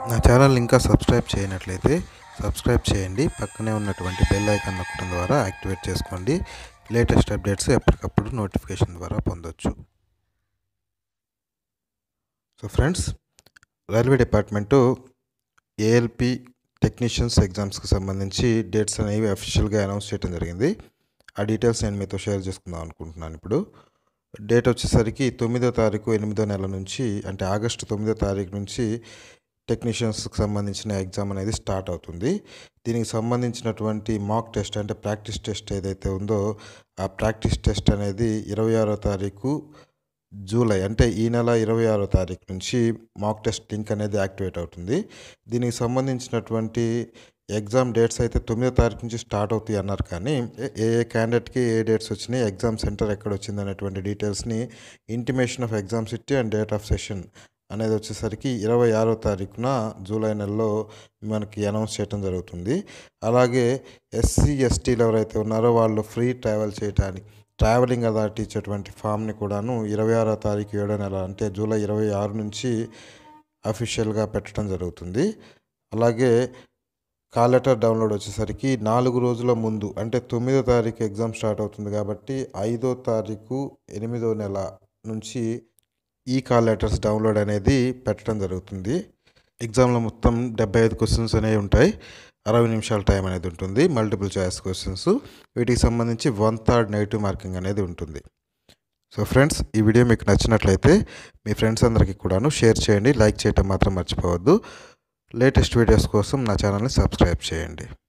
నా ఛానల్ ఇంకా subscribe చేయనట్లయితే subscribe చేయండి పక్కనే ఉన్నటువంటి బెల్ ఐకాన్ నొక్కడం ద్వారా యాక్టివేట్ చేసుకోండి లేటెస్ట్ అప్డేట్స్ ఎప్పటికప్పుడు నోటిఫికేషన్ ద్వారా పొందొచ్చు so friends railway department ALP technicians ఎగ్జామ్స్కి సంబంధించి డేట్స్ అనేవి అఫీషియల్గా అనౌన్స్ చేయడం జరిగింది ఆ డీటెయిల్స్ నేను మీతో షేర్ చేసుకుందాం అనుకుంటున్నాను ఇప్పుడు డేట్ వచ్చేసరికి తొమ్మిదో తారీఖు ఎనిమిదో నెల నుంచి అంటే ఆగస్టు తొమ్మిదో తారీఖు నుంచి టెక్నీషియన్స్కి సంబంధించిన ఎగ్జామ్ అనేది స్టార్ట్ అవుతుంది దీనికి సంబంధించినటువంటి మాక్ టెస్ట్ అంటే ప్రాక్టీస్ టెస్ట్ ఏదైతే ఉందో ఆ ప్రాక్టీస్ టెస్ట్ అనేది ఇరవై ఆరో తారీఖు జూలై అంటే ఈ నెల ఇరవై ఆరో తారీఖు నుంచి మాక్ టెస్ట్ లింక్ అనేది యాక్టివేట్ అవుతుంది దీనికి సంబంధించినటువంటి ఎగ్జామ్ డేట్స్ అయితే తొమ్మిదో తారీఖు నుంచి స్టార్ట్ అవుతాయి అన్నారు కానీ ఏ ఏ క్యాండిడేట్కి ఏ డేట్స్ వచ్చినాయి ఎగ్జామ్ సెంటర్ ఎక్కడ వచ్చింది అనేటువంటి డీటెయిల్స్ని intimation of exam city and date of session అనేది వచ్చేసరికి ఇరవై ఆరో తారీఖున జూలై నెలలో మనకి అనౌన్స్ చేయడం జరుగుతుంది అలాగే ఎస్సీ ఎస్టీలు ఎవరైతే ఉన్నారో వాళ్ళు ఫ్రీ ట్రావెల్ చేయడానికి ట్రావెలింగ్ అథారిటీ ఇచ్చేటువంటి ఫామ్ని కూడాను ఇరవై ఆరో తారీఖు ఏడో నెల అంటే జూలై ఇరవై ఆరు నుంచి అఫీషియల్గా పెట్టడం జరుగుతుంది అలాగే కాల్ లెటర్ డౌన్లోడ్ వచ్చేసరికి నాలుగు రోజుల ముందు అంటే తొమ్మిదో తారీఖు ఎగ్జామ్ స్టార్ట్ అవుతుంది కాబట్టి ఐదో తారీఖు ఎనిమిదో నెల నుంచి ఈ కాల్ లెటర్స్ డౌన్లోడ్ అనేది పెట్టడం జరుగుతుంది ఎగ్జామ్లో మొత్తం డెబ్బై ఐదు క్వశ్చన్స్ అనేవి ఉంటాయి అరవై నిమిషాల టైం అనేది ఉంటుంది మల్టిపుల్ చాయిస్ క్వశ్చన్స్ వీటికి సంబంధించి వన్ థర్డ్ నెగిటివ్ మార్కింగ్ అనేది ఉంటుంది సో ఫ్రెండ్స్ ఈ వీడియో మీకు నచ్చినట్లయితే మీ ఫ్రెండ్స్ అందరికీ కూడాను షేర్ చేయండి లైక్ చేయటం మాత్రం మర్చిపోవద్దు లేటెస్ట్ వీడియోస్ కోసం నా ఛానల్ని సబ్స్క్రైబ్ చేయండి